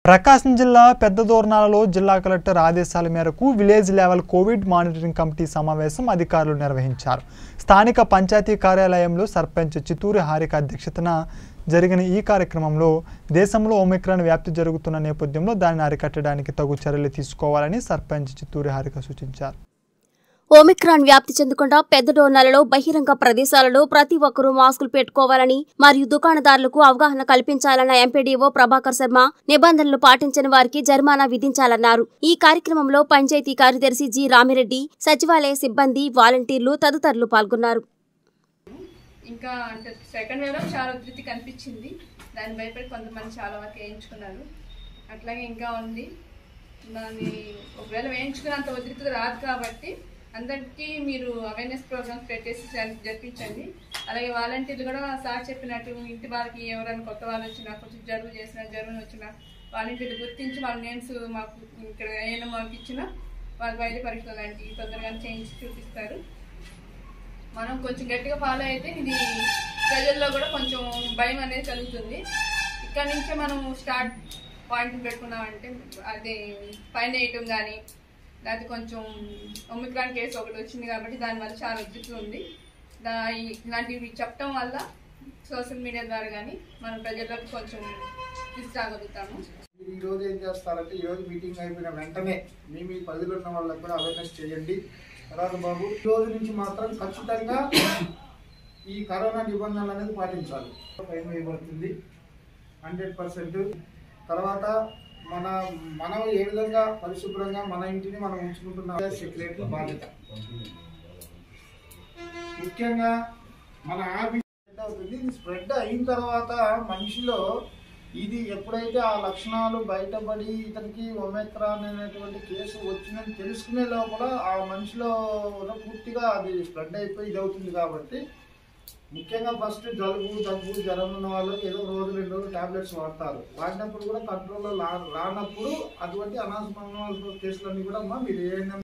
ప్రకాశం జిల్లా పెద్ద దూరణాలలో జిల్లా కలెక్టర్ ఆదేశాల మేరకు village level COVID monitoring committee సమావేశం అధికారులు నిర్వహించారు స్థానిక పంచాయతీ కార్యాలయంలో సర్పంచ్ చిత్తూరి హారిక అధ్యక్షతన జరిగిన ఈ కార్యక్రమంలో దేశంలో ఒమిక్రాన్ వ్యాప్తి జరుగుతున్న నేపథ్యంలో దానిని అరికట్టడానికి తగు చర్యలు తీసుకోవాలని సర్పంచ్ చిత్తూరి హారిక సూచించారు ఒమిక్రాన్ వ్యాప్తి చెందకుండా పెద్ద డోనాలలో బహిరంగ ప్రదేశాలలో ప్రతి ఒక్కరూ మాస్కులు పెట్టుకోవాలని మరియు దుకాణదారులకు అవగాహన కల్పించాలన్న ఎంపీడీఓ ప్రభాకర్ శర్మ నిబంధనలు పాటించని వారికి జరిమానా విధించాలన్నారు ఈ కార్యక్రమంలో పంచాయతీ కార్యదర్శి జి రామిరెడ్డి సచివాలయ సిబ్బంది వాలంటీర్లు తదితరులు పాల్గొన్నారు ఇంకా అంటే సెకండ్ వేవ్లో చాలా ఉధృతి కనిపించింది దాన్ని భయపడి కొంతమంది చాలా వరకు వేయించుకున్నారు అట్లాగే ఇంకా ఉంది దాన్ని ఒకవేళ వేయించుకున్నంత ఉధృతి రాదు కాబట్టి అందరికీ మీరు అవేర్నెస్ ప్రోగ్రామ్స్ పెట్టేసి జరి- జరిపించండి అలాగే వాలంటీర్లు కూడా సార్ చెప్పినట్టు ఇంటి వారికి ఎవరైనా కొత్త వాళ్ళు వచ్చినా కొంచెం జరువు చేసినా జరువుని వచ్చినా వాలంటీర్లు గుర్తించి వాళ్ళ నేమ్స్ మాకు ఇక్కడ ఏమైనా మాకు ఇచ్చినా వాళ్ళ వైద్య పరీక్షలు లాంటివి తొందరగానే చేయించి చూపిస్తారు మనం కొంచెం గట్టిగా ఫాలో అయితే ఇది ప్రజల్లో కూడా కొంచెం భయం అనేది కలుగుతుంది ఇక్కడ నుంచే మనం స్టార్ట్ పాయింట్ పెట్టుకున్నామంటే అదే పైన వేయటం కానీ లేకపోతే కొంచెం ఒమిక్రాన్ కేసు ఒకటి వచ్చింది కాబట్టి దానివల్ల చాలా ఉద్రిక్తి ఉంది దా ఈ- ఇలాంటివి చెప్పడం వల్ల సోషల్ మీడియా ద్వారా కానీ మనం ప్రజలకు కొంచెం తీసుకురాగలుగుతాము మీరు ఈ రోజు ఏం చేస్తారంటే ఈ రోజు మీటింగ్ అయిపోయిన వెంటనే మీ మీ పరిధిలో ఉన్న వాళ్ళకి కూడా అవేర్నెస్ చేయండి తర్వాత బాబు ఈ రోజు నుంచి మాత్రం ఖచ్చితంగా ఈ కరోనా నిబంధనలు అనేది పాటించాలి ఫైన్ వేయబడుతుంది హండ్రెడ్ పర్సెంట్ తర్వాత మన మనం ఏ విధంగా పరిశుభ్రంగా మన ఇంటిని మనం ఉంచుకుంటున్నాం సెక్రటరీ బాధ్యత ముఖ్యంగా మన హ్యాబిట్ స్ప్రెడ్ అవుతుంది ఇది స్ప్రెడ్ అయిన తర్వాత మనిషిలో ఇది ఎప్పుడైతే ఆ లక్షణాలు బయటపడి ఇతనికి ఒమెక్రాన్ అనేటువంటి కేసు వచ్చిందని తెలుసుకునే లోపల ఆ మనిషిలో ఉన్న పూర్తిగా అది స్ప్రెడ్ అయిపోయి ఇది అవుతుంది కాబట్టి ముఖ్యంగా ఫస్ట్ జలుబు దగ్గు జ్వరం ఉన్న వాళ్ళు ఏదో రోజు రెండు రోజులు టాబ్లెట్స్ వాడతారు వాడినప్పుడు కూడా కంట్రోల్లో రా రానప్పుడు అటువంటి అనవసరమైన కేసులన్నీ కూడా అమ్మా మీరు ఏమైనా